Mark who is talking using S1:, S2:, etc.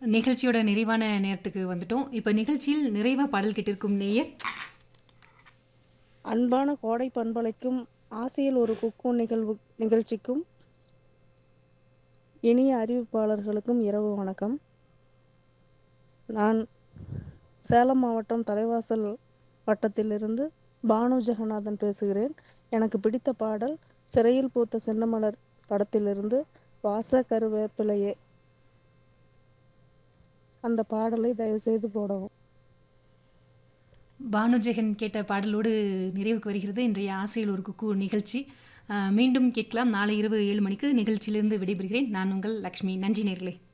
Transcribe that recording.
S1: நிகழ்ச்சியோட நிறைவான நேரத்துக்கு வந்துட்டோம். இப்ப நிகழ்ச்சியில் நிறைவா பாடல் கேட்டிருக்கும் நேயர்
S2: அன்பான கோடை பண்பலைக்கும், ஆசையில் ஒரு குக்கூ நிகழ்வு நிகழ்ச்சிக்கும், இனிய அறிவிப்பாளர்களுக்கும் இரவு வணக்கம். நான் சேலம் மாவட்டம் தலைவாசல் வட்டத்திலிருந்து பானு ஜெகநாதன் பேசுகிறேன். எனக்கு பிடித்த பாடல் சிறையில் பூத்த சின்னமலர் படத்திலிருந்து வாச கருவேப்பிலையே. அந்த பாடலை தயவுசெய்து போடவும்.
S1: பானுஜெகன் கேட்ட பாடலோடு நிறைவுக்கு வருகிறது இன்றைய ஆசையில் ஒரு குக்கூ நிகழ்ச்சி. அ மீண்டும் கேட்கலாம். நாளை இரவு 7 மணிக்கு நிகழ்ச்சியிலிருந்து விடைபெறுகிறேன். நான் உங்கள் லக்ஷ்மி. நன்றி நேயர்களே!